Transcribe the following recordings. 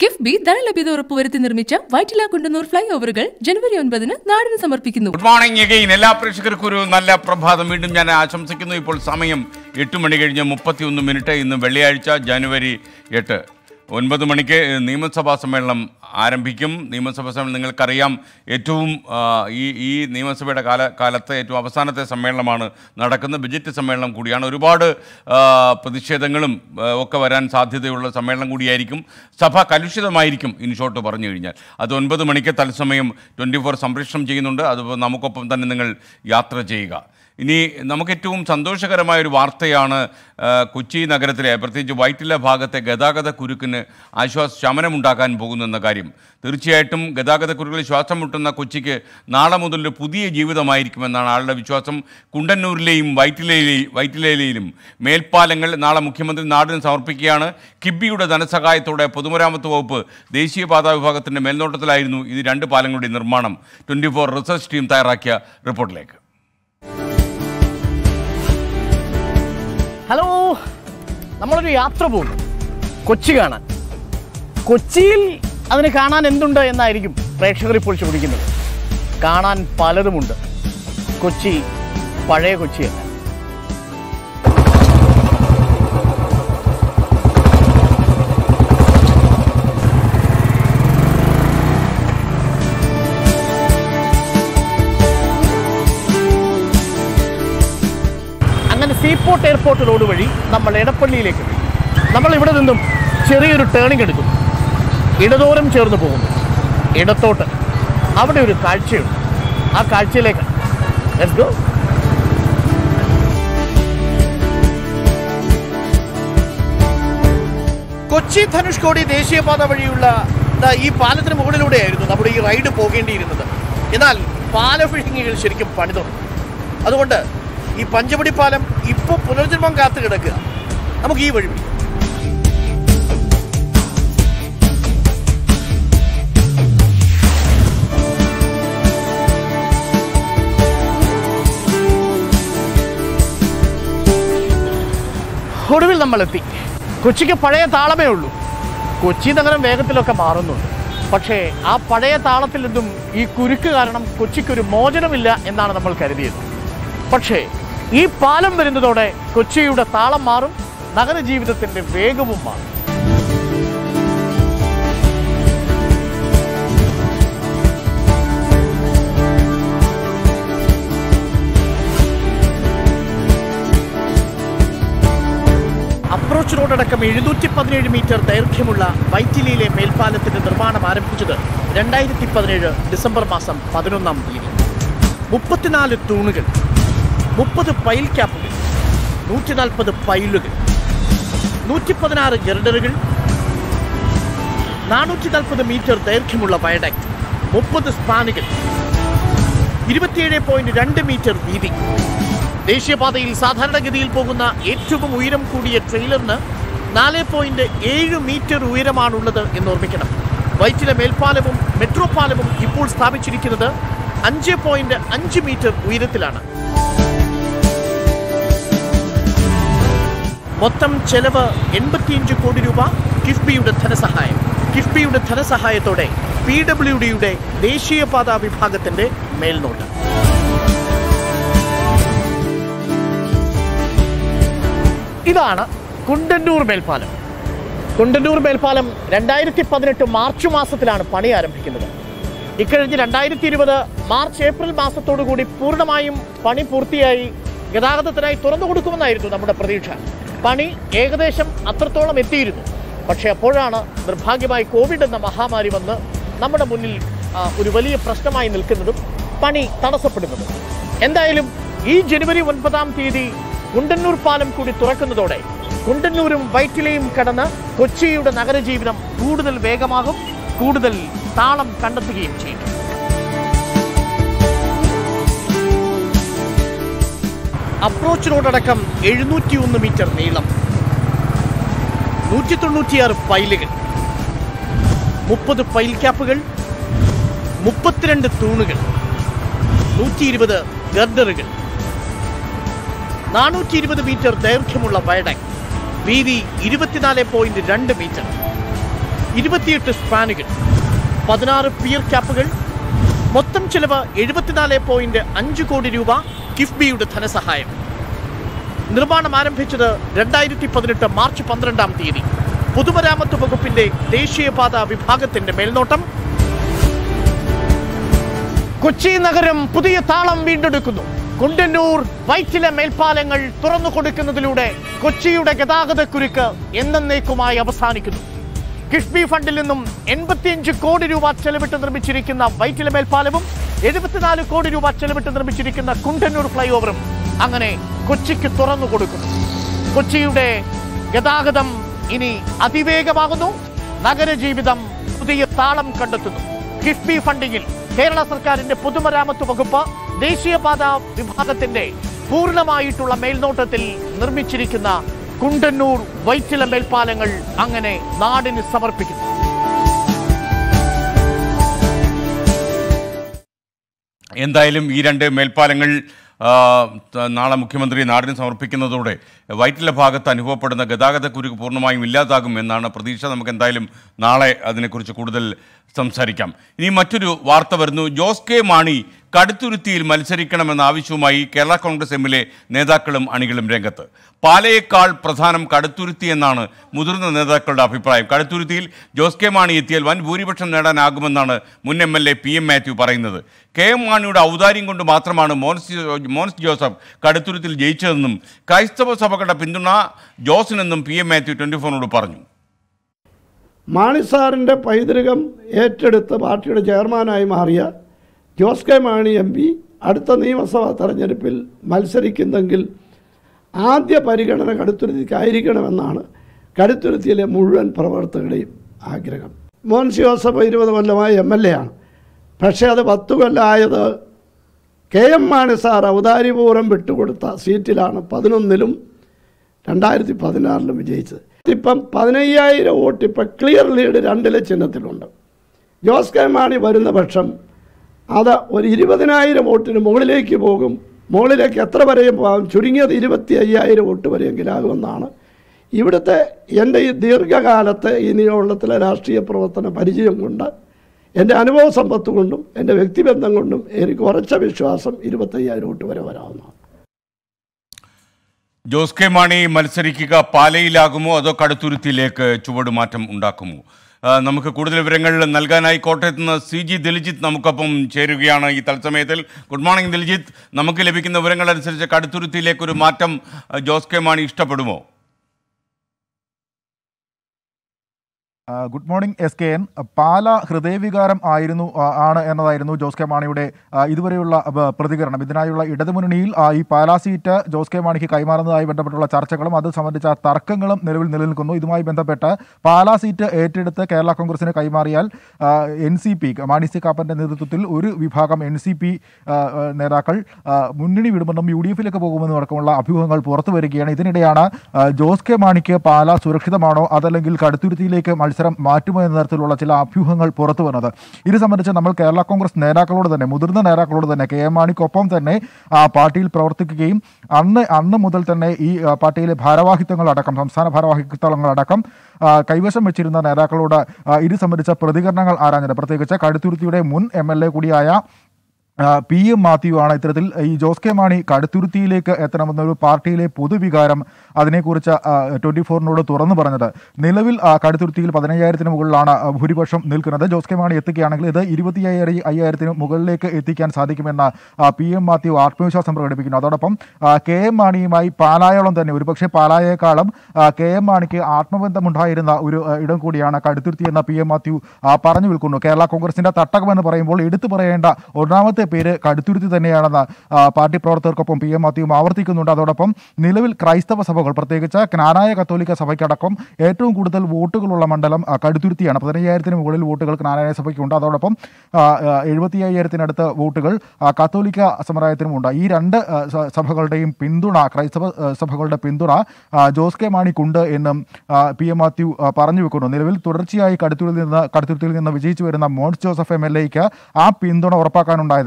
കിഫ്ബി ധനലഭ്യത ഉറപ്പുവരുത്തി നിർമ്മിച്ച വൈറ്റില കുണ്ടന്നൂർ ഫ്ലൈ ഓവറുകൾ ജനുവരി ഒൻപതിന് നാടിന് സമർപ്പിക്കുന്നു ഗുഡ് മോർണിംഗ് എഗെയിൻ എല്ലാ പ്രേക്ഷകർക്കും ഒരു നല്ല പ്രഭാതം വീണ്ടും ഞാൻ ആശംസിക്കുന്നു ഇപ്പോൾ സമയം എട്ട് മണി കഴിഞ്ഞ് മുപ്പത്തിയൊന്ന് മിനിറ്റ് ഇന്ന് വെള്ളിയാഴ്ച ജനുവരി എട്ട് ഒൻപത് മണിക്ക് നിയമസഭാ സമ്മേളനം ആരംഭിക്കും നിയമസഭാ സമ്മേളനം നിങ്ങൾക്കറിയാം ഏറ്റവും ആ, ഈ ഈ നിയമസഭയുടെ കാല കാലത്തെ ഏറ്റവും അവസാനത്തെ സമ്മേളനമാണ് നടക്കുന്ന ബജറ്റ് സമ്മേളനം കൂടിയാണ് ഒരുപാട് ആ, പ്രതിഷേധങ്ങളും ആ, ഒക്കെ വരാൻ സാധ്യതയുള്ള സമ്മേളനം കൂടിയായിരിക്കും സഭ കലുഷിതമായിരിക്കും ഇൻ ഷോർട്ട് പറഞ്ഞു കഴിഞ്ഞാൽ അത് ഒൻപത് മണിക്ക് തത്സമയം ട്വൻറ്റി ഫോർ സംപ്രേഷണം ചെയ്യുന്നുണ്ട് അത് നമുക്കൊപ്പം തന്നെ നിങ്ങൾ യാത്ര ചെയ്യുക ഇനി നമുക്ക് ഏറ്റവും സന്തോഷകരമായ ഒരു വാർത്തയാണ് ആ, കൊച്ചി നഗരത്തിലെ പ്രത്യേകിച്ച് വൈറ്റില ഭാഗത്തെ ഗതാഗത കുരുക്കിന് ആശ്വാസ ശമനമുണ്ടാക്കാൻ പോകുന്നെന്ന കാര്യം തീർച്ചയായിട്ടും ഗതാഗത കുരുക്കിൽ ശ്വാസം മുട്ടുന്ന കൊച്ചിക്ക് നാളെ മുതൽ ഒരു പുതിയ ജീവിതമായിരിക്കുമെന്നാണ് ആളുടെ വിശ്വാസം കുണ്ടന്നൂരിലെയും വൈറ്റിലയിലെയും വൈറ്റിലയിലെയും മേൽപ്പാലങ്ങൾ നാളെ മുഖ്യമന്ത്രി നാടിന് സമർപ്പിക്കുകയാണ് കിബിയുടെ ധനസഹായത്തോടെ പൊതുമരാമത്ത് വകുപ്പ് ദേശീയപാതാ വിഭാഗത്തിൻ്റെ മേൽനോട്ടത്തിലായിരുന്നു ഇത് രണ്ട് പാലങ്ങളുടെ നിർമ്മാണം ട്വൻറ്റി ഫോർ റിസർച്ച് ടീം തയ്യാറാക്കിയ റിപ്പോർട്ടിലേക്ക് ഹലോ നമ്മളൊരു യാത്ര പോകുന്നു കൊച്ചി കാണാൻ കൊച്ചിയിൽ അതിന് കാണാൻ എന്തുണ്ട് എന്നായിരിക്കും പ്രേക്ഷകർ ഇപ്പോൾ ചോദിക്കുന്നത് കാണാൻ പലതുമുണ്ട് കൊച്ചി പഴയ കൊച്ചിയല്ല അങ്ങനെ സീപോർട്ട് എയർപോർട്ട് റോഡ് വഴി നമ്മൾ എടപ്പള്ളിയിലേക്ക് എത്തി. നമ്മൾ ഇവിടെ നിന്നും ചെറിയൊരു ടേണിംഗ് എടുക്കും ഇടതോരം ചേർന്ന് പോകുന്നു ഇടത്തോട്ട് അവിടെ ഒരു കാഴ്ചയുണ്ട് ആ കാഴ്ചയിലേക്കാണ് ലെറ്റ്സ് ഗോ കൊച്ചി ധനുഷ്കോടി ദേശീയപാത വഴിയുള്ള ദാ ഈ പാലത്തിന് മുകളിലൂടെയായിരുന്നു നമ്മുടെ ഈ റൈഡ് പോകേണ്ടിയിരുന്നത് എന്നാൽ പാല ഫിഷിങ്ങുകൾ ശരിക്കും പണിതുണ്ട് അതുകൊണ്ട് ഈ പഞ്ചവടി പാലം ഇപ്പോൾ പുനർജന്മം കാത്തു കിടക്കുക നമുക്ക് ഈ വഴി പിടിക്കാം. ഒടുവിൽ നമ്മൾ എത്തി കൊച്ചിക്ക് പഴയ താളമേ ഉള്ളൂ കൊച്ചി നഗരം വേഗത്തിലൊക്കെ മാറുന്നുണ്ട് പക്ഷേ ആ പഴയ താളത്തിൽ നിന്നും ഈ കുരുക്ക് കാരണം കൊച്ചിക്കൊരു മോചനമില്ല എന്നാണ് നമ്മൾ കരുതിയത് പക്ഷേ ഈ പാലം വരുന്നതോടെ കൊച്ചിയുടെ താളം മാറും നഗരജീവിതത്തിന്റെ വേഗവും മാറും അപ്രോച്ച് റോഡടക്കം എഴുന്നൂറ്റി പതിനേഴ് മീറ്റർ ദൈർഘ്യമുള്ള വൈറ്റിലിയിലെ മേൽപ്പാലത്തിന്റെ നിർമ്മാണം ആരംഭിച്ചത് രണ്ടായിരത്തി പതിനേഴ് ഡിസംബർ മാസം പതിനൊന്നാം തീയതി മുപ്പത്തിനാല് തൂണുകൾ മുപ്പത് പൈൽ ക്യാപ്പുകൾ നൂറ്റി നാൽപ്പത് പൈലുകൾ നൂറ്റി പതിനാറ് ഗർഡറുകൾ നാനൂറ്റി നാൽപ്പത് മീറ്റർ ദൈർഘ്യമുള്ള വയഡക്ട് മുപ്പത് സ്പാനുകൾ ഇരുപത്തിയേഴ് പോയിന്റ് രണ്ട് മീറ്റർ വീതി ദേശീയപാതയിൽ സാധാരണഗതിയിൽ പോകുന്ന ഏറ്റവും ഉയരം കൂടിയ ട്രെയിലറിന് നാല് പോയിന്റ് ഏഴ് മീറ്റർ ഉയരമാണുള്ളത് എന്ന് ഓർമ്മിക്കണം വൈറ്റില മേൽപ്പാലവും മെട്രോ പാലവും ഇപ്പോൾ സ്ഥാപിച്ചിരിക്കുന്നത് അഞ്ച് പോയിന്റ് അഞ്ച് മീറ്റർ ഉയരത്തിലാണ് മൊത്തം ചെലവ് എൺപത്തിയഞ്ച് കോടി രൂപ കിഫ്ബിയുടെ ധനസഹായം കിഫ്ബിയുടെ ധനസഹായത്തോടെ പി ഡബ്ല്യു ഡിയുടെ ദേശീയപാത വിഭാഗത്തിന്റെ മേൽനോട്ടം ഇതാണ് കുണ്ടന്നൂർ മേൽപ്പാലം കുണ്ടന്നൂർ മേൽപ്പാലം രണ്ടായിരത്തി പതിനെട്ട് മാർച്ച് മാസത്തിലാണ് പണി ആരംഭിക്കുന്നത് ഇക്കഴിഞ്ഞ് രണ്ടായിരത്തി ഇരുപത് മാർച്ച് ഏപ്രിൽ മാസത്തോടു കൂടി പൂർണ്ണമായും പണി പൂർത്തിയായി ഗതാഗതത്തിനായി തുറന്നു കൊടുക്കുമെന്നായിരുന്നു നമ്മുടെ പ്രതീക്ഷ പണി ഏകദേശം അത്രത്തോളം എത്തിയിരുന്നു പക്ഷേ അപ്പോഴാണ് നിർഭാഗ്യമായി കോവിഡ് എന്ന മഹാമാരി വന്ന് നമ്മുടെ മുന്നിൽ ആ, ഒരു വലിയ പ്രശ്നമായി നിൽക്കുന്നതും പണി തടസ്സപ്പെടുന്നതും എന്തായാലും ഈ ജനുവരി ഒൻപതാം തീയതി കുണ്ടന്നൂർ പാലം കൂടി തുറക്കുന്നതോടെ കുണ്ടന്നൂരും വൈറ്റിലയും കടന്ന് കൊച്ചിയുടെ നഗരജീവിതം കൂടുതൽ വേഗമാകും കൂടുതൽ താളം കണ്ടെത്തുകയും ചെയ്യും അപ്രോച്ച് റോഡടക്കം എഴുന്നൂറ്റി ഒന്ന് മീറ്റർ നീളം നൂറ്റി തൊണ്ണൂറ്റിയാറ് പൈലുകൾ മുപ്പത് പൈൽ ക്യാപ്പുകൾ മുപ്പത്തിരണ്ട് തൂണുകൾ നൂറ്റി ഇരുപത് ഗർഡറുകൾ നാനൂറ്റി ഇരുപത് മീറ്റർ ദൈർഘ്യമുള്ള വയഡക്ട് വീതി ഇരുപത്തിനാല് പോയിന്റ് രണ്ട് മീറ്റർ ഇരുപത്തിയെട്ട് സ്പാനുകൾ പതിനാറ് പിയർ ക്യാപ്പുകൾ മൊത്തം ചെലവ് എഴുപത്തിനാല് പോയിന്റ് അഞ്ച് കോടി രൂപ കിഫ്ബിയുടെ ധനസഹായം നിർമ്മാണം ആരംഭിച്ചത് രണ്ടായിരത്തി പതിനെട്ട് മാർച്ച് പന്ത്രണ്ടാം തീയതി പൊതുമരാമത്ത് വകുപ്പിന്റെ ദേശീയപാത വിഭാഗത്തിന്റെ മേൽനോട്ടം കൊച്ചി നഗരം പുതിയ താളം വീണ്ടെടുക്കുന്നു കുണ്ടന്നൂർ വൈറ്റില മേൽപ്പാലങ്ങൾ തുറന്നു കൊടുക്കുന്നതിലൂടെ കൊച്ചിയുടെ ഗതാഗതക്കുരുക്ക് എന്നേക്കുമായി അവസാനിക്കുന്നു കിഫ്ബി ഫണ്ടിൽ നിന്നും എൺപത്തിയഞ്ച് കോടി രൂപ ചെലവിട്ട് നിർമ്മിച്ചിരിക്കുന്ന വൈറ്റില മേൽപ്പാലവും എഴുപത്തിനാല് കോടി രൂപ ചെലവിട്ട് നിർമ്മിച്ചിരിക്കുന്ന കുണ്ടന്നൂർ ഫ്ലൈ ഓവറും അങ്ങനെ കൊച്ചിക്ക് തുറന്നു കൊടുക്കുന്നു കൊച്ചിയുടെ ഗതാഗതം ഇനി അതിവേഗമാകുന്നു നഗരജീവിതം പുതിയ താളം കണ്ടെത്തുന്നു കിഫ്ബി ഫണ്ടിങ്ങിൽ കേരള സർക്കാരിന്റെ പൊതുമരാമത്ത് വകുപ്പ് ദേശീയപാത വിഭാഗത്തിന്റെ പൂർണ്ണമായിട്ടുള്ള മേൽനോട്ടത്തിൽ നിർമ്മിച്ചിരിക്കുന്ന കുണ്ടന്നൂർ വൈറ്റില മേൽപ്പാലങ്ങൾ അങ്ങനെ നാടിന് സമർപ്പിക്കുന്നു എന്തായാലും ഈ രണ്ട് മേൽപ്പാലങ്ങൾ ആ, ത- നാളെ മുഖ്യമന്ത്രി നാടിന് സമർപ്പിക്കുന്നതോടെ വൈറ്റില ഭാഗത്ത് അനുഭവപ്പെടുന്ന ഗതാഗത കുരുക്ക് പൂർണ്ണമായും ഇല്ലാതാകും എന്നാണ് പ്രതീക്ഷ നമുക്ക് എന്തായാലും നാളെ അതിനെക്കുറിച്ച് കൂടുതൽ സംസാരിക്കാം ഇനി മറ്റൊരു വാർത്ത വരുന്നു ജോസ് കെ മാണി കടുത്തുരുത്തിയിൽ മത്സരിക്കണമെന്ന ആവശ്യവുമായി കേരള കോൺഗ്രസ് എമ്മിലെ നേതാക്കളും അണികളും രംഗത്ത് പാലയേക്കാൾ പ്രധാനം കടുത്തുരുത്തി എന്നാണ് മുതിർന്ന നേതാക്കളുടെ അഭിപ്രായം കടുത്തുരുത്തിയിൽ ജോസ് കെ മാണി എത്തിയാൽ വൻ ഭൂരിപക്ഷം നേടാനാകുമെന്നാണ് മുൻ M L A P M Mathew പറയുന്നത് കെ എം മാണിയുടെ ഔദാര്യം കൊണ്ട് മാത്രമാണ് മോൻസ് ജോ- മോൻസ് ജോസഫ് കടുത്തുരുത്തിൽ ജയിച്ചതെന്നും ക്രൈസ്തവ സഭകളുടെ പിന്തുണ ജോസിനെന്നും പി എം മാത്യു ട്വൻറ്റി ഫോറിനോട് പറഞ്ഞു മാണി സാറിൻ്റെ പൈതൃകം ഏറ്റെടുത്ത് പാർട്ടിയുടെ ചെയർമാനായി മാറിയ ജോസ് കെ മാണി എം പി അടുത്ത നിയമസഭാ തെരഞ്ഞെടുപ്പിൽ മത്സരിക്കുന്നെങ്കിൽ ആദ്യ പരിഗണന കടുത്തുരുത്തിക്കായിരിക്കണമെന്നാണ് കടുത്തുരുത്തിയിലെ മുഴുവൻ പ്രവർത്തകരുടെയും ആഗ്രഹം മോൻസി ജോസഫ് ഇരുപത് കൊല്ലമായി എം എൽ എ ആണ് പക്ഷേ അത് പത്തു കൊല്ലമായത് കെ എം മാണി സാർ ഔദാര്യപൂർവ്വം വിട്ടുകൊടുത്ത സീറ്റിലാണ് പതിനൊന്നിലും രണ്ടായിരത്തി പതിനാറിലും വിജയിച്ചത് ഇപ്പം പതിനയ്യായിരം വോട്ട് ഇപ്പം ക്ലിയർ ലീഡ് രണ്ടിലെ ചിഹ്നത്തിലുണ്ട് ജോസ് കെ മാണി വരുന്ന പക്ഷം അത് ഒരു ഇരുപതിനായിരം വോട്ടിന് മുകളിലേക്ക് പോകും മുകളിലേക്ക് എത്ര വരെയും പോകാം ചുരുങ്ങിയത് ഇരുപത്തി അയ്യായിരം വോട്ട് വരെയെങ്കിലാകുമെന്നാണ് ഇവിടുത്തെ എൻ്റെ ഈ ദീർഘകാലത്തെ ഈ നിയമത്തിലെ രാഷ്ട്രീയ പ്രവർത്തന പരിചയം കൊണ്ട് എൻ്റെ അനുഭവ സമ്പത്ത് കൊണ്ടും എൻ്റെ വ്യക്തിബന്ധം കൊണ്ടും എനിക്ക് ഉറച്ച വിശ്വാസം ഇരുപത്തയ്യായിരം വോട്ട് വരെ വരാവുന്നതാണ് ജോസ് കെ മാണി മത്സരിക്കുക പാലയിലാകുമോ അതോ കടുത്തുരുത്തിയിലേക്ക് ചുവടുമാറ്റം ഉണ്ടാക്കുമോ ആ, നമുക്ക് കൂടുതൽ വിവരങ്ങൾ നൽകാനായി കോട്ടയത്ത് നിന്ന് സി ജി ദിൽജിത്ത് നമുക്കൊപ്പം ചേരുകയാണ് ഈ തത്സമയത്തിൽ ഗുഡ് മോർണിംഗ് ദിൽജിത്ത് നമുക്ക് ലഭിക്കുന്ന വിവരങ്ങൾ അനുസരിച്ച് കടുത്തുരുത്തിയിലേക്ക് ഒരു മാറ്റം ആ, ജോസ് കെ മാണി ഇഷ്ടപ്പെടുമോ ആ, ഗുഡ് മോർണിംഗ് എസ് കെ എൻ പാല ഹൃദയവികാരം ആയിരുന്നു ആ, ആണ് എന്നതായിരുന്നു ജോസ് കെ മാണിയുടെ ആ, ഇതുവരെയുള്ള ആ, പ്രതികരണം ഇതിനായുള്ള ഇടതുമുന്നണിയിൽ ആ, ഈ പാലാ സീറ്റ് ജോസ് കെ മാണിക്ക് കൈമാറുന്നതുമായി ബന്ധപ്പെട്ടുള്ള ചർച്ചകളും അത് സംബന്ധിച്ച തർക്കങ്ങളും നിലവിൽ നിലനിൽക്കുന്നു ഇതുമായി ബന്ധപ്പെട്ട് പാലാ സീറ്റ് ഏറ്റെടുത്ത് കേരള കോൺഗ്രസിന് കൈമാറിയാൽ N C P Mani C കാപ്പന്റെ നേതൃത്വത്തിൽ ഒരു വിഭാഗം എൻ സി പി നേതാക്കൾ ആ, മുന്നണി വിടുമെന്നും യു ഡി എഫിലേക്ക് പോകുമെന്നും അടക്കമുള്ള അഭ്യൂഹങ്ങൾ പുറത്തു വരികയാണ് ഇതിനിടെയാണ് ആ, ജോസ് കെ മാണിക്ക് പാല സുരക്ഷിതമാണോ അതല്ലെങ്കിൽ കടുത്തുരുത്തിയിലേക്ക് മത്സരം മാറ്റുമോ എന്ന തരത്തിലുള്ള ചില അഭ്യൂഹങ്ങൾ പുറത്തു വന്നത് ഇത് സംബന്ധിച്ച് നമ്മൾ കേരള കോൺഗ്രസ് നേതാക്കളോട് തന്നെ മുതിർന്ന നേതാക്കളോട് തന്നെ കെ എം മാണിക്കൊപ്പം തന്നെ ആ പാർട്ടിയിൽ പ്രവർത്തിക്കുകയും അന്ന് അന്ന് മുതൽ തന്നെ ഈ ആ, പാർട്ടിയിലെ ഭാരവാഹിത്വങ്ങളടക്കം സംസ്ഥാന ഭാരവാഹിത്വങ്ങളടക്കം ആ, കൈവശം വെച്ചിരുന്ന നേതാക്കളോട് ആ, ഇത് സംബന്ധിച്ച പ്രതികരണങ്ങൾ ആരാഞ്ഞത് പ്രത്യേകിച്ച് കടുത്തുരുത്തിയുടെ മുൻ എം എൽ എ കൂടിയായ ആ, പി എം മാത്യു ആണ് ഇത്തരത്തിൽ ഈ ജോസ് കെ മാണി കടുത്തുരുത്തിയിലേക്ക് എത്തണമെന്നൊരു പാർട്ടിയിലെ പൊതുവികാരം അതിനെക്കുറിച്ച് ട്വന്റി ഫോറിനോട് തുറന്നു പറഞ്ഞത് നിലവിൽ ആ, കടുത്തുരുത്തിയിൽ പതിനയ്യായിരത്തിന് മുകളിലാണ് ആ, ഭൂരിപക്ഷം നിൽക്കുന്നത് ജോസ് കെ മാണി എത്തുകയാണെങ്കിൽ ഇത് ഇരുപത്തി അയ്യായിരത്തിന് മുകളിലേക്ക് എത്തിക്കാൻ സാധിക്കുമെന്ന് ആ, പി എം മാത്യു ആത്മവിശ്വാസം പ്രകടിപ്പിക്കുന്നു അതോടൊപ്പം ആ, കെ എം മാണിയുമായി പാലായോളം തന്നെ ഒരുപക്ഷെ പാലായേക്കാളും ആ, കെ എം മാണിക്ക് ആത്മബന്ധമുണ്ടായിരുന്ന ഒരു ആ, ഇടം കൂടിയാണ് കടുത്തുരുത്തി എന്ന പി എം മാത്യു ആ, പറഞ്ഞു വിൽക്കുന്നു കേരള കോൺഗ്രസിന്റെ തട്ടകമെന്ന് പറയുമ്പോൾ എടുത്തു പറയേണ്ട ഒന്നാമത്തെ പേര് കടുത്തുരുത്തി തന്നെയാണെന്ന് ആ, പാർട്ടി പ്രവർത്തകർക്കൊപ്പം പി എം മാത്യുവും ആവർത്തിക്കുന്നുണ്ട് അതോടൊപ്പം നിലവിൽ ക്രൈസ്തവ സഭകൾ പ്രത്യേകിച്ച് ജ്ഞാനായ കത്തോലിക്ക സഭയ്ക്കടക്കം ഏറ്റവും കൂടുതൽ വോട്ടുകളുള്ള മണ്ഡലം ആ, കടുത്തുരുത്തിയാണ് പതിനയ്യായിരത്തിന് മുകളിൽ വോട്ടുകൾ ജ്ഞാനായ സഭയ്ക്കുണ്ട് അതോടൊപ്പം എഴുപത്തി അയ്യായിരത്തിനടുത്ത് വോട്ടുകൾ ആ, കത്തോലിക്ക സമുദായത്തിനുമുണ്ട് ഈ രണ്ട് ആ, സ- സഭകളുടെയും പിന്തുണ ക്രൈസ്തവ ആ, സഭകളുടെ പിന്തുണ ആ, ജോസ് കെ മാണിക്കുണ്ട് എന്നും ആ, പി എം മാത്യു ആ, പറഞ്ഞു വെക്കുന്നു നിലവിൽ തുടർച്ചയായി കടുത്തുരുത്തിൽ നിന്ന് കടുത്തുരുത്തിൽ നിന്ന് വിജയിച്ചു വരുന്ന മോൻസ് ജോസഫ് എം എൽ എക്ക് ആ പിന്തുണ ഉറപ്പാക്കാനുണ്ടായത്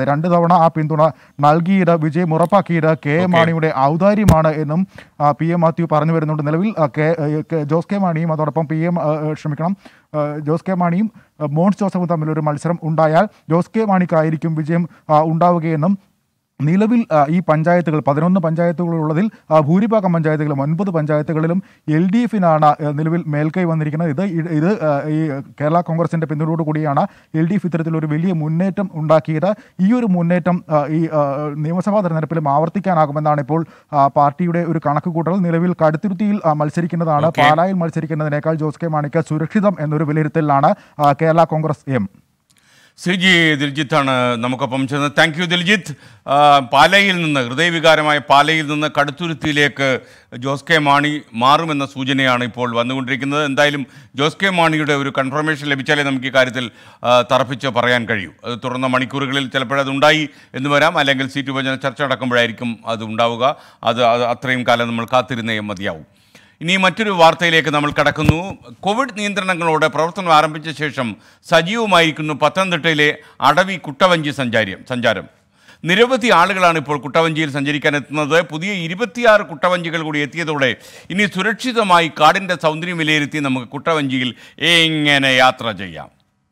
രണ്ട് തവണ ആ പിന്തുണ നൽകിയത് വിജയം ഉറപ്പാക്കിയത് കെ എം Okay. മാണിയുടെ ഔദാര്യമാണ് എന്നും ആ, പി എം മാത്യു പറഞ്ഞു വരുന്നുണ്ട് നിലവിൽ ആ, കെ ഏ, കെ- ജോസ് കെ മാണിയും അതോടൊപ്പം പി എം ക്ഷമിക്കണം ആ, ജോസ് കെ മാണിയും ആ, മോൻസ് ജോസഫും തമ്മിലൊരു മത്സരം ഉണ്ടായാൽ ജോസ് കെ മാണിക്കായിരിക്കും വിജയം ആ, ഉണ്ടാവുകയെന്നും നിലവിൽ ആ, ഈ പഞ്ചായത്തുകൾ പതിനൊന്ന് പഞ്ചായത്തുകളുള്ളതിൽ ആ, ഭൂരിഭാഗം പഞ്ചായത്തുകളും ഒൻപത് പഞ്ചായത്തുകളിലും എൽ ഡി എഫിനാണ് നിലവിൽ മേൽക്കൈ വന്നിരിക്കുന്നത് ഇത് ഇ- ഇത് ആ, ഈ കേരള കോൺഗ്രസിന്റെ പിന്തുണയോട് കൂടിയാണ് എൽ ഡി എഫ് ഇത്തരത്തിലൊരു വലിയ മുന്നേറ്റം ഉണ്ടാക്കിയത് ഈ ഒരു മുന്നേറ്റം ആ, ഈ ആ, നിയമസഭാ തെരഞ്ഞെടുപ്പിലും ആവർത്തിക്കാനാകുമെന്നാണ് ഇപ്പോൾ ആ, പാർട്ടിയുടെ ഒരു കണക്കുകൂട്ടൽ നിലവിൽ കടുത്തുരുത്തിയിൽ ആ, മത്സരിക്കുന്നതാണ് Okay. പാലായിൽ മത്സരിക്കുന്നതിനേക്കാൾ ജോസ് കെ മാണിക്ക് സുരക്ഷിതം എന്നൊരു വിലയിരുത്തലിലാണ് ആ, കേരള കോൺഗ്രസ് എം ശ്രീ ജി ദിൽജിത്താണ് നമുക്കൊപ്പം ചേർന്നത് താങ്ക് യു ദിൽജിത്ത് ആ, പാലയിൽ നിന്ന് ഹൃദയവികാരമായ പാലയിൽ നിന്ന് കടുത്തുരുത്തിയിലേക്ക് ജോസ് കെ മാണി മാറുമെന്ന സൂചനയാണ് ഇപ്പോൾ വന്നുകൊണ്ടിരിക്കുന്നത് എന്തായാലും ജോസ് കെ മാണിയുടെ ഒരു കൺഫർമേഷൻ ലഭിച്ചാലേ നമുക്ക് ഈ കാര്യത്തിൽ ആ, തറപ്പിച്ച് പറയാൻ കഴിയൂ അത് തുടർന്ന മണിക്കൂറുകളിൽ ചിലപ്പോഴത് ഉണ്ടായി എന്ന് വരാം അല്ലെങ്കിൽ സീറ്റ് വിഭജന ചർച്ച അടക്കുമ്പോഴായിരിക്കും അത് ഉണ്ടാവുക അത് അത് അത്രയും കാലം നമ്മൾ കാത്തിരുന്നേ മതിയാവും ഇനി മറ്റൊരു വാർത്തയിലേക്ക് നമ്മൾ കടക്കുന്നു കോവിഡ് നിയന്ത്രണങ്ങളോടെ പ്രവർത്തനം ആരംഭിച്ച ശേഷം സജീവമായിരിക്കുന്നു പത്തനംതിട്ടയിലെ അടവി കുട്ടവഞ്ചി സഞ്ചാരം സഞ്ചാരം നിരവധി ആളുകളാണ് ഇപ്പോൾ കുട്ടവഞ്ചിയിൽ സഞ്ചരിക്കാൻ എത്തുന്നത് പുതിയ ഇരുപത്തിയാറ് കുട്ടവഞ്ചികൾ കൂടി എത്തിയതോടെ ഇനി സുരക്ഷിതമായി കാടിൻ്റെ സൗന്ദര്യം വിലയിരുത്തി നമുക്ക് കുട്ടവഞ്ചിയിൽ എങ്ങനെ യാത്ര ചെയ്യാം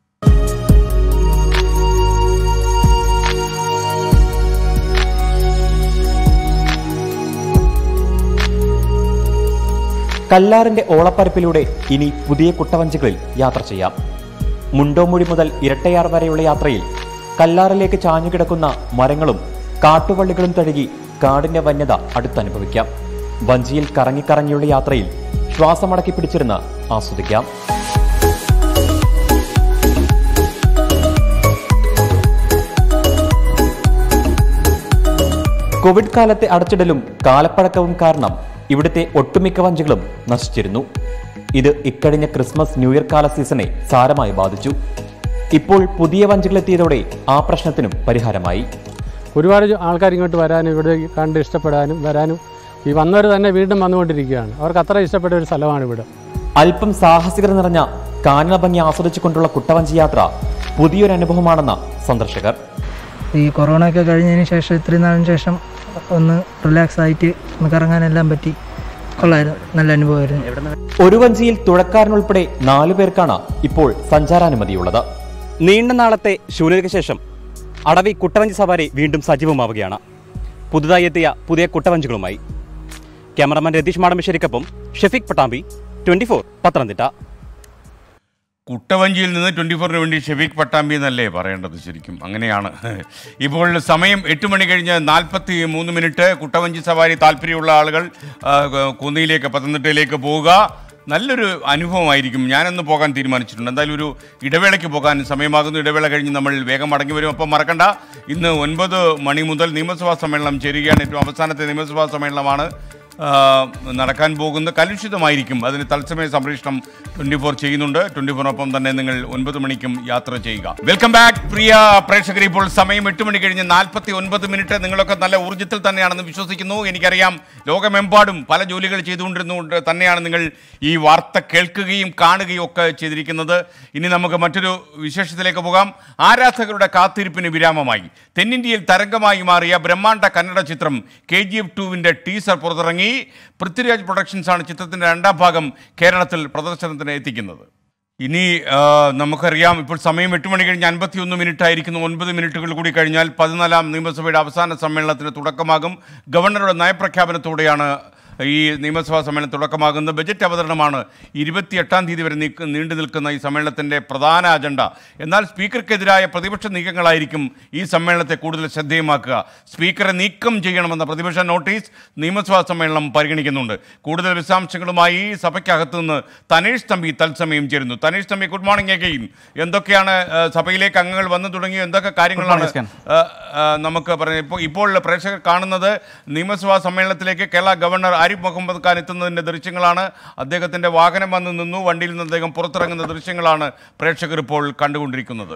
കല്ലാറിന്റെ ഓളപ്പരപ്പിലൂടെ ഇനി പുതിയ കുട്ടവഞ്ചികളിൽ യാത്ര ചെയ്യാം മുണ്ടോമുഴി മുതൽ ഇരട്ടയാർ വരെയുള്ള യാത്രയിൽ കല്ലാറിലേക്ക് ചാഞ്ഞുകിടക്കുന്ന മരങ്ങളും കാട്ടുവള്ളികളും തഴുകി കാടിന്റെ വന്യത അടുത്തനുഭവിക്കാം വഞ്ചിയിൽ കറങ്ങിക്കറങ്ങിയുള്ള യാത്രയിൽ ശ്വാസമടക്കി പിടിച്ചിരുന്ന് ആസ്വദിക്കാം കോവിഡ് കാലത്തെ അടച്ചിടലും കാലപ്പഴക്കവും കാരണം ഇവിടുത്തെ ഒട്ടുമിക്ക വഞ്ചികളും നശിച്ചിരുന്നു ഇത് ഇക്കഴിഞ്ഞ ക്രിസ്മസ് ന്യൂ ഇയർ കാല സീസണെ സാരമായി ബാധിച്ചു ഇപ്പോൾ പുതിയ വഞ്ചികൾ എത്തിയതോടെ ആ പ്രശ്നത്തിനും പരിഹാരമായി ഒരുപാട് ആൾക്കാർ ഇങ്ങോട്ട് വരാനും ഇവിടെ കണ്ട് ഇഷ്ടപ്പെടാനും വരാനും ഈ വന്നവർ തന്നെ വീണ്ടും വന്നുകൊണ്ടിരിക്കുകയാണ് അവർക്ക് അത്ര ഇഷ്ടപ്പെട്ട ഒരു സ്ഥലമാണ് ഇവിടെ അല്പം സാഹസികത നിറഞ്ഞ കാനന ഭംഗി ആസ്വദിച്ചുകൊണ്ടുള്ള കുട്ടവഞ്ചി യാത്ര പുതിയൊരു അനുഭവമാണെന്ന് സന്ദർശകർ ഈ കൊറോണ ഒക്കെ കഴിഞ്ഞതിന് ശേഷം ഇത്രയും നാളിന് ശേഷം ഒന്ന് റിലാക്സ് ആയിട്ട് ഒന്ന് കറങ്ങാനെല്ലാം പറ്റി കൊള്ളായിരുന്നു നല്ല അനുഭവമായിരുന്നു ഒരു വഞ്ചിയിൽ തുഴക്കാരനുൾപ്പെടെ നാലു പേർക്കാണ് ഇപ്പോൾ സഞ്ചാരാനുമതിയുള്ളത് നീണ്ട നാളത്തെ ശൂന്യതയ്ക്ക് ശേഷം അടവി കുട്ടവഞ്ചി സവാരി വീണ്ടും സജീവമാവുകയാണ് പുതുതായി എത്തിയ പുതിയ കുട്ടവഞ്ചികളുമായി ക്യാമറമാൻ രതീഷ് മാടമ്പശ്ശേരിക്കൊപ്പം ഷെഫീഖ് പട്ടാമ്പി ട്വന്റി ഫോർ പത്തനംതിട്ട കുട്ടവഞ്ചിയിൽ നിന്ന് ട്വൻറ്റി ഫോറിന് വേണ്ടി ഷെഫീഖ് പട്ടാമ്പി എന്നല്ലേ പറയേണ്ടത് ശരിക്കും അങ്ങനെയാണ് ഇപ്പോൾ സമയം എട്ട് മണി കഴിഞ്ഞ് നാൽപ്പത്തി മൂന്ന് മിനിറ്റ് കുട്ടവഞ്ചി സവാരി താല്പര്യമുള്ള ആളുകൾ ആ, കുന്നിയിലേക്ക് പത്തനംതിട്ടയിലേക്ക് പോവുക നല്ലൊരു അനുഭവമായിരിക്കും ഞാനൊന്ന് പോകാൻ തീരുമാനിച്ചിട്ടുണ്ട് എന്തായാലും ഒരു ഇടവേളയ്ക്ക് പോകാൻ സമയമാകുന്നു ഇടവേള കഴിഞ്ഞ് നമ്മൾ വേഗം മടങ്ങി വരും അപ്പം മറക്കണ്ട ഇന്ന് ഒൻപത് മണി മുതൽ നിയമസഭാ സമ്മേളനം ചേരുകയാണ് ഏറ്റവും അവസാനത്തെ നിയമസഭാ സമ്മേളനമാണ് ആ, നടക്കാൻ പോകുന്ന കലുഷിതമായിരിക്കും അതിന് തത്സമയ സംപ്രേഷണം ട്വന്റി ഫോർ ചെയ്യുന്നുണ്ട് ട്വന്റി ഫോറിനൊപ്പം തന്നെ നിങ്ങൾ ഒൻപത് മണിക്കും യാത്ര ചെയ്യുക വെൽക്കം ബാക്ക് പ്രിയ പ്രേക്ഷകർ ഇപ്പോൾ സമയം എട്ട് മണി കഴിഞ്ഞ് നാൽപ്പത്തി ഒൻപത് മിനിറ്റ് നിങ്ങളൊക്കെ നല്ല ഊർജ്ജത്തിൽ തന്നെയാണെന്ന് വിശ്വസിക്കുന്നു എനിക്കറിയാം ലോകമെമ്പാടും പല ജോലികൾ ചെയ്തുകൊണ്ടിരുന്നുകൊണ്ട് തന്നെയാണ് നിങ്ങൾ ഈ വാർത്ത കേൾക്കുകയും കാണുകയും ഒക്കെ ചെയ്തിരിക്കുന്നത് ഇനി നമുക്ക് മറ്റൊരു വിശേഷത്തിലേക്ക് പോകാം ആരാധകരുടെ കാത്തിരിപ്പിന് വിരാമമായി തെന്നിന്ത്യയിൽ തരംഗമായി മാറിയ ബ്രഹ്മാണ്ഡ കന്നഡ ചിത്രം കെ ജി എഫ് ടുവിൻ്റെ ടീസർ പുറത്തിറങ്ങി പൃഥ്വിരാജ് പ്രൊഡക്ഷൻസ് ആണ് ചിത്രത്തിൻ്റെ രണ്ടാം ഭാഗം കേരളത്തിൽ പ്രദർശനത്തിന് എത്തിക്കുന്നത് ഇനി ആ, നമുക്കറിയാം ഇപ്പോൾ സമയം എട്ട് മണി കഴിഞ്ഞ് അൻപത്തി ഒന്ന് മിനിറ്റ് ആയിരിക്കുന്നു ഒൻപത് മിനിറ്റുകൾ കൂടി കഴിഞ്ഞാൽ പതിനാലാം നിയമസഭയുടെ അവസാന സമ്മേളനത്തിന് തുടക്കമാകും ഗവർണറുടെ നയപ്രഖ്യാപനത്തോടെയാണ് ഈ നിയമസഭാ സമ്മേളനം തുടക്കമാകുന്ന ബജറ്റ് അവതരണമാണ് ഇരുപത്തിയെട്ടാം തീയതി വരെ നീക്ക് നീണ്ടു നിൽക്കുന്ന ഈ സമ്മേളനത്തിൻ്റെ പ്രധാന അജണ്ട എന്നാൽ സ്പീക്കർക്കെതിരായ പ്രതിപക്ഷ നീക്കങ്ങളായിരിക്കും ഈ സമ്മേളനത്തെ കൂടുതൽ ശ്രദ്ധേയമാക്കുക സ്പീക്കറെ നീക്കം ചെയ്യണമെന്ന പ്രതിപക്ഷ നോട്ടീസ് നിയമസഭാ സമ്മേളനം പരിഗണിക്കുന്നുണ്ട് കൂടുതൽ വിശദാംശങ്ങളുമായി സഭയ്ക്കകത്തു നിന്ന് തനേഷ് തമ്പി തത്സമയം ചേരുന്നു Thanesh Thampi good morning again എന്തൊക്കെയാണ് ആ, സഭയിലേക്ക് അംഗങ്ങൾ വന്നു തുടങ്ങി എന്തൊക്കെ കാര്യങ്ങളാണ് ആ, ആ, നമുക്ക് പറഞ്ഞ ഇപ്പോൾ ഇപ്പോൾ പ്രേക്ഷകർ കാണുന്നത് നിയമസഭാ സമ്മേളനത്തിലേക്ക് കേരള ഗവർണർ ആരിഫ് മുഹമ്മദ് ഖാൻ എത്തുന്നതിൻ്റെ ദൃശ്യങ്ങളാണ് അദ്ദേഹത്തിൻ്റെ വാഹനം വന്ന് നിന്നു വണ്ടിയിൽ നിന്ന് അദ്ദേഹം പുറത്തിറങ്ങുന്ന ദൃശ്യങ്ങളാണ് പ്രേക്ഷകർ ഇപ്പോൾ കണ്ടുകൊണ്ടിരിക്കുന്നത്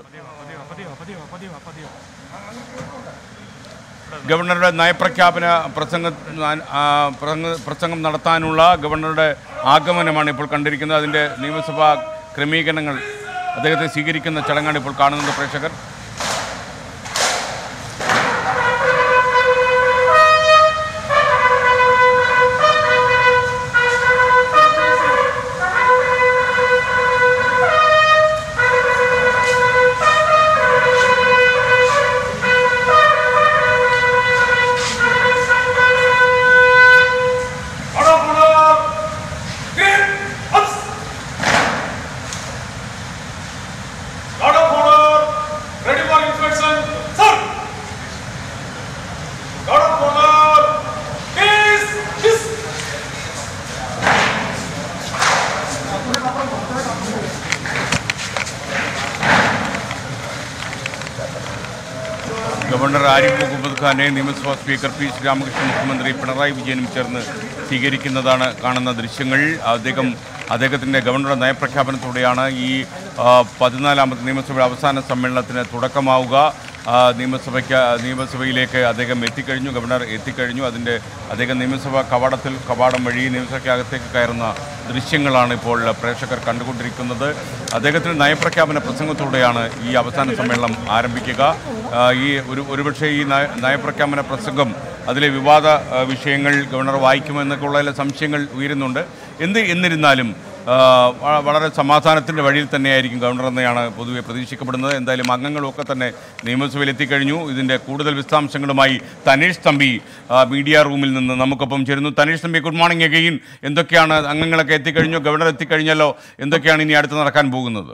ഗവർണറുടെ നയപ്രഖ്യാപന പ്രസംഗ ആ, പ്രസംഗ- പ്രസംഗം നടത്താനുള്ള ഗവർണറുടെ ആഗമനമാണ് ഇപ്പോൾ കണ്ടിരിക്കുന്നത് അതിൻ്റെ നിയമസഭാ ക്രമീകരണങ്ങൾ അദ്ദേഹത്തെ സ്വീകരിക്കുന്ന ചടങ്ങാണ് ഇപ്പോൾ കാണുന്നത് പ്രേക്ഷകർ ഗവർണർ ആരിഫ് മുഹമ്മദ് ഖാനെ നിയമസഭാ സ്പീക്കർ പി ശ്രീരാമകൃഷ്ണൻ മുഖ്യമന്ത്രി പിണറായി വിജയനും ചേർന്ന് സ്വീകരിക്കുന്നതാണ് കാണുന്ന ദൃശ്യങ്ങൾ അദ്ദേഹം അദ്ദേഹത്തിൻ്റെ ഗവർണറുടെ നയപ്രഖ്യാപനത്തോടെയാണ് ഈ ആ, പതിനാലാമത്തെ നിയമസഭയുടെ അവസാന സമ്മേളനത്തിന് തുടക്കമാവുക ആ, നിയമസഭയ്ക്ക് നിയമസഭയിലേക്ക് അദ്ദേഹം എത്തിക്കഴിഞ്ഞു ഗവർണർ എത്തിക്കഴിഞ്ഞു അതിൻ്റെ അദ്ദേഹം നിയമസഭാ കവാടത്തിൽ കവാടം വഴി നിയമസഭയ്ക്കകത്തേക്ക് കയറുന്ന ദൃശ്യങ്ങളാണ് ഇപ്പോൾ പ്രേക്ഷകർ കണ്ടുകൊണ്ടിരിക്കുന്നത് അദ്ദേഹത്തിൻ്റെ നയപ്രഖ്യാപന പ്രസംഗത്തോടെയാണ് ഈ അവസാന സമ്മേളനം ആരംഭിക്കുക ആ, ഈ ഒരു ഒരുപക്ഷെ ഈ നയ നയപ്രഖ്യാപന പ്രസംഗം അതിലെ വിവാദ ആ, വിഷയങ്ങൾ ഗവർണർ വായിക്കുമെന്നൊക്കെ ഉള്ള ചില സംശയങ്ങൾ ഉയരുന്നുണ്ട് എന്ത് എന്നിരുന്നാലും ആ, വ- വളരെ സമാധാനത്തിൻ്റെ വഴിയിൽ തന്നെയായിരിക്കും ഗവർണർ എന്നെയാണ് പൊതുവെ പ്രതീക്ഷിക്കപ്പെടുന്നത് എന്തായാലും അംഗങ്ങളൊക്കെ തന്നെ നിയമസഭയിൽ എത്തിക്കഴിഞ്ഞു ഇതിൻ്റെ കൂടുതൽ വിശദാംശങ്ങളുമായി തനീഷ് തമ്പി ആ, മീഡിയ റൂമിൽ നിന്ന് നമുക്കൊപ്പം ചേരുന്നു Thaneesh Thampi good morning again എന്തൊക്കെയാണ് അംഗങ്ങളൊക്കെ എത്തിക്കഴിഞ്ഞു ഗവർണർ എത്തിക്കഴിഞ്ഞല്ലോ എന്തൊക്കെയാണ് ഇനി അടുത്ത് നടക്കാൻ പോകുന്നത്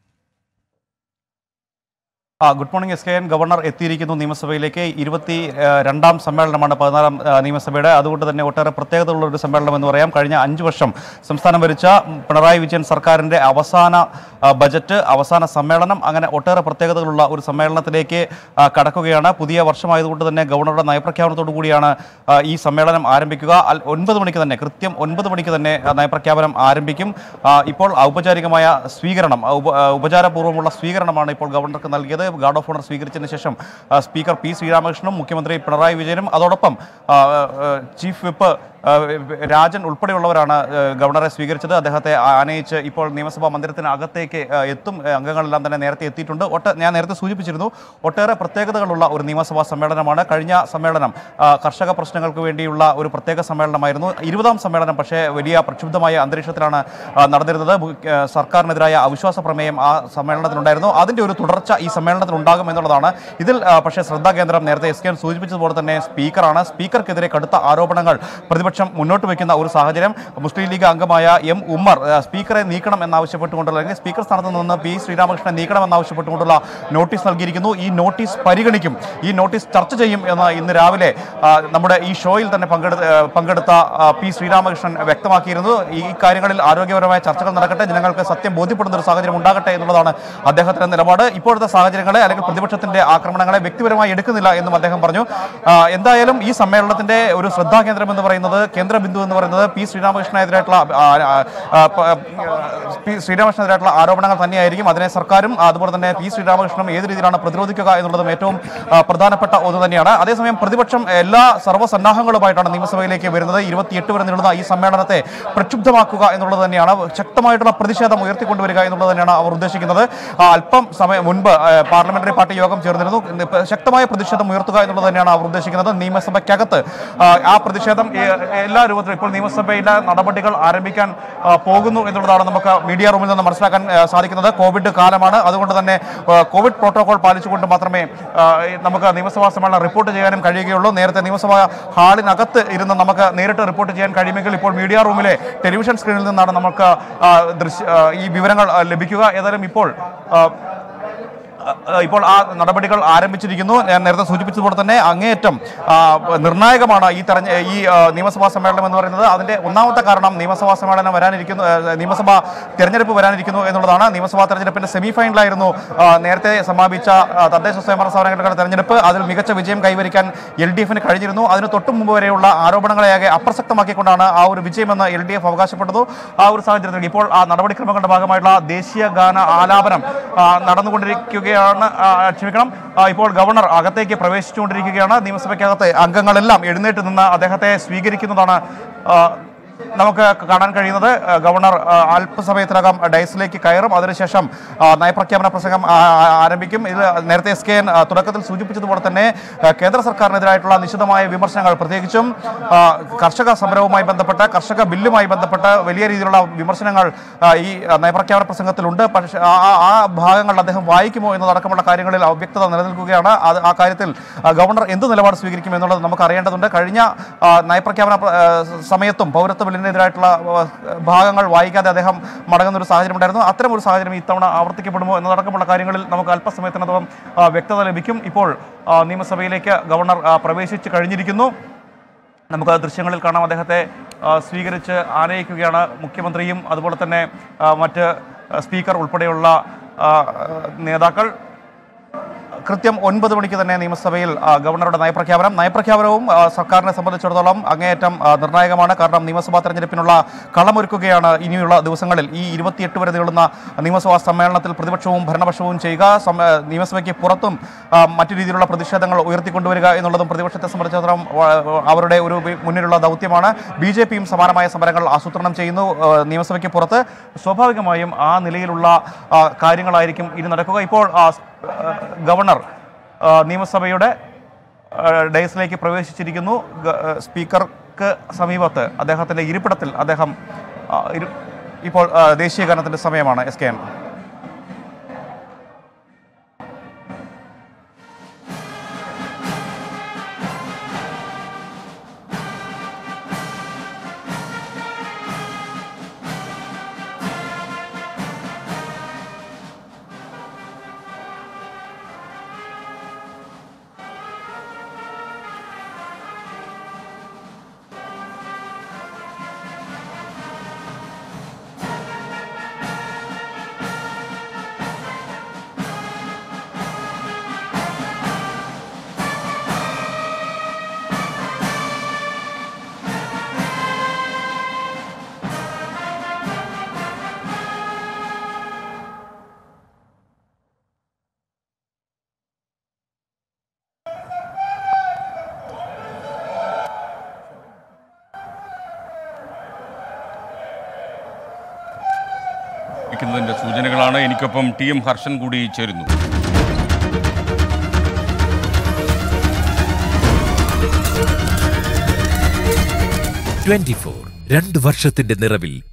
ആ good morning S K N governor എത്തിയിരിക്കുന്നു നിയമസഭയിലേക്ക് ഇരുപത്തി ആ, രണ്ടാം സമ്മേളനമാണ് പതിനാലാം ആ, നിയമസഭയുടെ അതുകൊണ്ട് തന്നെ ഒട്ടേറെ പ്രത്യേകതയുള്ള ഒരു സമ്മേളനം എന്ന് പറയാം കഴിഞ്ഞ അഞ്ച് വർഷം സംസ്ഥാനം ഭരിച്ച പിണറായി വിജയൻ സർക്കാരിൻ്റെ അവസാന ആ, ബജറ്റ് അവസാന സമ്മേളനം അങ്ങനെ ഒട്ടേറെ പ്രത്യേകതകളുള്ള ഒരു സമ്മേളനത്തിലേക്ക് ആ, കടക്കുകയാണ് പുതിയ വർഷമായതുകൊണ്ട് തന്നെ ഗവർണറുടെ നയപ്രഖ്യാപനത്തോടു കൂടിയാണ് ആ, ഈ സമ്മേളനം ആരംഭിക്കുക അൽ- ഒൻപത് മണിക്ക് തന്നെ കൃത്യം ഒൻപത് മണിക്ക് തന്നെ ആ, നയപ്രഖ്യാപനം ആരംഭിക്കും ആ, ഇപ്പോൾ ഔപചാരികമായ സ്വീകരണം ആ, ഉപ- ആ, ഉപചാരപൂർവ്വമുള്ള സ്വീകരണമാണ് ഇപ്പോൾ ഗവർണർക്ക് നൽകിയത് ഗാർഡ് ഓഫ് ഓണർ സ്വീകരിച്ചതിന് ശേഷം ആ, സ്പീക്കർ പി ശ്രീരാമകൃഷ്ണനും മുഖ്യമന്ത്രി പിണറായി വിജയനും അതോടൊപ്പം ആ, ആ, ചീഫ് വിപ്പ് ആ, രാജൻ ഉൾപ്പെടെയുള്ളവരാണ് ആ, ഗവർണറെ സ്വീകരിച്ചത് അദ്ദേഹത്തെ ആനയിച്ച് ഇപ്പോൾ നിയമസഭാ മന്ദിരത്തിന് അകത്തേക്ക് ആ, എത്തും ആ, അംഗങ്ങളെല്ലാം തന്നെ നേരത്തെ എത്തിയിട്ടുണ്ട് ഒട്ട ഞാൻ നേരത്തെ സൂചിപ്പിച്ചിരുന്നു ഒട്ടേറെ പ്രത്യേകതകളുള്ള ഒരു നിയമസഭാ സമ്മേളനമാണ് കഴിഞ്ഞ സമ്മേളനം ആ, കർഷക പ്രശ്നങ്ങൾക്ക് വേണ്ടിയുള്ള ഒരു പ്രത്യേക സമ്മേളനമായിരുന്നു ഇരുപതാം സമ്മേളനം പക്ഷേ വലിയ പ്രക്ഷുബ്ധമായ അന്തരീക്ഷത്തിലാണ് ആ, നടന്നിരുന്നത് മു- ആ, സർക്കാരിനെതിരായ അവിശ്വാസ പ്രമേയം ആ സമ്മേളനത്തിലുണ്ടായിരുന്നു അതിൻ്റെ ഒരു തുടർച്ച ഈ സമ്മേളനത്തിൽ ഉണ്ടാകും എന്നുള്ളതാണ് ഇതിൽ ആ, പക്ഷേ ശ്രദ്ധാകേന്ദ്രം നേരത്തെ എസ് കെ എൻ സൂചിപ്പിച്ചതുപോലെ തന്നെ സ്പീക്കറാണ് സ്പീക്കർക്കെതിരെ കടുത്ത ആരോപണങ്ങൾ പ്രതിപക്ഷം മുന്നോട്ട് വയ്ക്കുന്ന ഒരു സാഹചര്യം മുസ്ലിം ലീഗ് അംഗമായ എം ഉമ്മർ ആ, സ്പീക്കറെ നീക്കണം എന്നാവശ്യപ്പെട്ടുകൊണ്ടുള്ള അല്ലെങ്കിൽ സ്പീക്കർ സ്ഥാനത്ത് നിന്ന് പി ശ്രീരാമകൃഷ്ണനെ നീക്കണം എന്നാവശ്യപ്പെട്ടുകൊണ്ടുള്ള നോട്ടീസ് നൽകിയിരിക്കുന്നു ഈ നോട്ടീസ് പരിഗണിക്കും ഈ നോട്ടീസ് ചർച്ച ചെയ്യും എന്ന് ഇന്ന് രാവിലെ ആ, നമ്മുടെ ഈ ഷോയിൽ തന്നെ പങ്കെടുത്ത ആ, പങ്കെടുത്ത ആ, പി ശ്രീരാമകൃഷ്ണൻ വ്യക്തമാക്കിയിരുന്നു ഈ കാര്യങ്ങളിൽ ആരോഗ്യപരമായ ചർച്ചകൾ നടക്കട്ടെ ജനങ്ങൾക്ക് സത്യം ബോധ്യപ്പെടുന്ന ഒരു സാഹചര്യം ഉണ്ടാകട്ടെ എന്നുള്ളതാണ് അദ്ദേഹത്തിന്റെ നിലപാട് ഇപ്പോഴത്തെ സാഹചര്യങ്ങളെ അല്ലെങ്കിൽ പ്രതിപക്ഷത്തിന്റെ ആക്രമണങ്ങളെ വ്യക്തിപരമായി എടുക്കുന്നില്ല എന്നും അദ്ദേഹം പറഞ്ഞു ആ, എന്തായാലും ഈ സമ്മേളനത്തിന്റെ ഒരു ശ്രദ്ധാകേന്ദ്രം എന്ന് പറയുന്നത് കേന്ദ്ര ബിന്ദു എന്ന് പറയുന്നത് പി ശ്രീരാമകൃഷ്ണനെതിരായിട്ടുള്ള ആ, ആ, ആ, പ- ആ, പി ശ്രീരാമകൃഷ്ണനെതിരായിട്ടുള്ള ആരോപണങ്ങൾ തന്നെയായിരിക്കും അതിനെ സർക്കാരും അതുപോലെ തന്നെ പി ശ്രീരാമകൃഷ്ണനും ഏത് രീതിയിലാണ് പ്രതിരോധിക്കുക എന്നുള്ളതും ഏറ്റവും ആ, പ്രധാനപ്പെട്ട ഒന്ന് തന്നെയാണ് അതേസമയം പ്രതിപക്ഷം എല്ലാ സർവ്വസന്നാഹങ്ങളുമായിട്ടാണ് നിയമസഭയിലേക്ക് വരുന്നത് ഇരുപത്തിയെട്ട് വരെ നീളുന്ന ഈ സമ്മേളനത്തെ പ്രക്ഷുബ്ധമാക്കുക എന്നുള്ളത് തന്നെയാണ് ശക്തമായിട്ടുള്ള പ്രതിഷേധം ഉയർത്തിക്കൊണ്ടുവരിക എന്നുള്ളത് തന്നെയാണ് അവർ ഉദ്ദേശിക്കുന്നത് ആ, അല്പം സമയം മുൻപ് ആ, പാർലമെന്ററി പാർട്ടി യോഗം ചേർന്നിരുന്നു ഇന്ന് ഇപ്പ ശക്തമായ പ്രതിഷേധം ഉയർത്തുക എന്നുള്ളത് തന്നെയാണ് അവർ ഉദ്ദേശിക്കുന്നത് നിയമസഭയ്ക്കകത്ത് ആ, ആ പ്രതിഷേധം ഏ- എല്ലാ രൂപത്തിലും ഇപ്പോൾ നിയമസഭയിലെ നടപടികൾ ആരംഭിക്കാൻ ആ, പോകുന്നു എന്നുള്ളതാണ് നമുക്ക് മീഡിയ റൂമിൽ നിന്ന് മനസ്സിലാക്കാൻ ആ, സാധിക്കുന്നത് കോവിഡ് കാലമാണ് അതുകൊണ്ട് തന്നെ ആ, കോവിഡ് പ്രോട്ടോകോൾ പാലിച്ചുകൊണ്ട് മാത്രമേ ആ, ഈ നമുക്ക് നിയമസഭാ സമ്മേളനം റിപ്പോർട്ട് ചെയ്യാനും കഴിയുകയുള്ളൂ നേരത്തെ നിയമസഭാ ഹാളിനകത്ത് ഇരുന്ന് നമുക്ക് നേരിട്ട് റിപ്പോർട്ട് ചെയ്യാൻ കഴിയുമെങ്കിൽ ഇപ്പോൾ മീഡിയ റൂമിലെ ടെലിവിഷൻ സ്ക്രീനിൽ നിന്നാണ് നമുക്ക് ആ, ദൃശ്യ ആ, ഈ വിവരങ്ങൾ ആ, ലഭിക്കുക ഏതായാലും ഇപ്പോൾ ആ, അഹ് ഇപ്പോൾ ആ നടപടികൾ ആരംഭിച്ചിരിക്കുന്നു ഞാൻ നേരത്തെ സൂചിപ്പിച്ചതുപോലെ തന്നെ അങ്ങേയറ്റം ആ, നിർണായകമാണ് ഈ തെരഞ്ഞ ഈ ആ, നിയമസഭാ സമ്മേളനം എന്ന് പറയുന്നത് അതിന്റെ ഒന്നാമത്തെ കാരണം നിയമസഭാ സമ്മേളനം വരാനിരിക്കുന്നു ആ, നിയമസഭാ തെരഞ്ഞെടുപ്പ് വരാനിരിക്കുന്നു എന്നുള്ളതാണ് നിയമസഭാ തെരഞ്ഞെടുപ്പിന്റെ സെമി ഫൈനലായിരുന്നു ആ, നേരത്തെ സമാപിച്ച ആ, തദ്ദേശ സ്വയംഭരണ സ്ഥാപനങ്ങളുടെ തെരഞ്ഞെടുപ്പ് അതിൽ മികച്ച വിജയം കൈവരിക്കാൻ എൽ ഡി എഫിന് കഴിഞ്ഞിരുന്നു അതിന് തൊട്ടു മുമ്പ് വരെയുള്ള ആരോപണങ്ങളെയാകെ അപ്രസക്തമാക്കിക്കൊണ്ടാണ് ആ ഒരു വിജയമെന്ന് എൽ ഡി എഫ് അവകാശപ്പെട്ടതു ആ ഒരു സാഹചര്യത്തിൽ ഇപ്പോൾ ആ നടപടിക്രമങ്ങളുടെ ഭാഗമായിട്ടുള്ള ദേശീയ ഗാന ആലാപനം ആ, നടന്നുകൊണ്ടിരിക്കുകയാണ് ആ, ക്ഷമിക്കണം ആ, ഇപ്പോൾ ഗവർണർ അകത്തേക്ക് പ്രവേശിച്ചുകൊണ്ടിരിക്കുകയാണ് നിയമസഭയ്ക്കകത്ത് അംഗങ്ങളെല്ലാം എഴുന്നേറ്റ് നിന്ന് അദ്ദേഹത്തെ സ്വീകരിക്കുന്നതാണ് ആ, നമുക്ക് കാണാൻ കഴിയുന്നത് ആ, ഗവർണർ ആ, അല്പസമയത്തിനകം ഡയസിലേക്ക് കയറും അതിനുശേഷം ആ, നയപ്രഖ്യാപന പ്രസംഗം ആ, ആ, ആരംഭിക്കും ഇത് നേരത്തെ എസ് കെ എൻ ആ, തുടക്കത്തിൽ സൂചിപ്പിച്ചതുപോലെ തന്നെ ആ, കേന്ദ്ര സർക്കാരിനെതിരായിട്ടുള്ള നിശിതമായ വിമർശനങ്ങൾ പ്രത്യേകിച്ചും ആ, കർഷക സമരവുമായി ബന്ധപ്പെട്ട കർഷക ബില്ലുമായി ബന്ധപ്പെട്ട വലിയ രീതിയിലുള്ള വിമർശനങ്ങൾ ആ, ഈ ആ, നയപ്രഖ്യാപന പ്രസംഗത്തിലുണ്ട് പക്ഷേ ആ ആ- ആ ഭാഗങ്ങൾ അദ്ദേഹം വായിക്കുമോ എന്നതടക്കമുള്ള കാര്യങ്ങളിൽ അവ്യക്തത നിലനിൽക്കുകയാണ് അത് ആ കാര്യത്തിൽ ആ, ഗവർണർ എന്ത് നിലപാട് സ്വീകരിക്കും എന്നുള്ളത് നമുക്ക് അറിയേണ്ടതുണ്ട് കഴിഞ്ഞ ആ, നയപ്രഖ്യാപന പ്ര- ആ, സമയത്തും പൗരത്വ ബില്ലിനെതിരായിട്ടുള്ള ആ, ഭാഗങ്ങൾ വായിക്കാതെ അദ്ദേഹം മടങ്ങുന്ന ഒരു സാഹചര്യം ഉണ്ടായിരുന്നു അത്തരം ഒരു സാഹചര്യം ഇത്തവണ ആവർത്തിക്കപ്പെടുമോ എന്നതടക്കമുള്ള കാര്യങ്ങളിൽ നമുക്ക് അല്പസമയത്തിനകം ആ, വ്യക്തത ലഭിക്കും ഇപ്പോൾ ആ, നിയമസഭയിലേക്ക് ഗവർണർ ആ, പ്രവേശിച്ച് കഴിഞ്ഞിരിക്കുന്നു നമുക്ക് ആ ദൃശ്യങ്ങളിൽ കാണാം അദ്ദേഹത്തെ ആ, സ്വീകരിച്ച് ആനയിക്കുകയാണ് മുഖ്യമന്ത്രിയും അതുപോലെ തന്നെ ആ, മറ്റ് ആ, സ്പീക്കർ ഉൾപ്പെടെയുള്ള ആ, നേതാക്കൾ കൃത്യം ഒൻപത് മണിക്ക് തന്നെ നിയമസഭയിൽ ആ, ഗവർണറുടെ നയപ്രഖ്യാപനം നയപ്രഖ്യാപനവും ആ, സർക്കാരിനെ സംബന്ധിച്ചിടത്തോളം അങ്ങേയറ്റം ആ, നിർണായകമാണ് കാരണം നിയമസഭാ തെരഞ്ഞെടുപ്പിനുള്ള കളമൊരുക്കുകയാണ് ഇനിയുള്ള ദിവസങ്ങളിൽ ഈ ഇരുപത്തിയെട്ട് വരെ നീളുന്ന നിയമസഭാ സമ്മേളനത്തിൽ പ്രതിപക്ഷവും ഭരണപക്ഷവും ചെയ്യുക സമ്മ- നിയമസഭയ്ക്ക് പുറത്തും ആ, മറ്റു രീതിയിലുള്ള പ്രതിഷേധങ്ങൾ ഉയർത്തിക്കൊണ്ടുവരിക എന്നുള്ളതും പ്രതിപക്ഷത്തെ സംബന്ധിച്ചിടത്തോളം വ- അവരുടെ ഒരു വി- മുന്നിലുള്ള ദൗത്യമാണ് ബി ജെ പിയും സമാനമായ സമരങ്ങൾ ആസൂത്രണം ചെയ്യുന്നു ആ, നിയമസഭയ്ക്ക് പുറത്ത് സ്വാഭാവികമായും ആ നിലയിലുള്ള ആ, കാര്യങ്ങളായിരിക്കും ഇനി നടക്കുക ഇപ്പോൾ ആ, സ്- ആ, ഗവർണർ ആ, നിയമസഭയുടെ ആ, ഡയസിലേക്ക് പ്രവേശിച്ചിരിക്കുന്നു ഗ- ആ, സ്പീക്കർക്ക് സമീപത്ത് അദ്ദേഹത്തിൻ്റെ ഇരിപ്പിടത്തിൽ അദ്ദേഹം ആ, ഇരു- ഇപ്പോൾ ആ, ദേശീയ ഗാനത്തിൻ്റെ സമയമാണ് എസ് കെ എൻ ിക്കുന്നതിന്റെ സൂചനകളാണ് എനിക്കൊപ്പം ടി എം ഹർഷൻ കൂടി ചേരുന്നു ട്വന്റി ഫോർ രണ്ട് വർഷത്തിന്റെ നിറവിൽ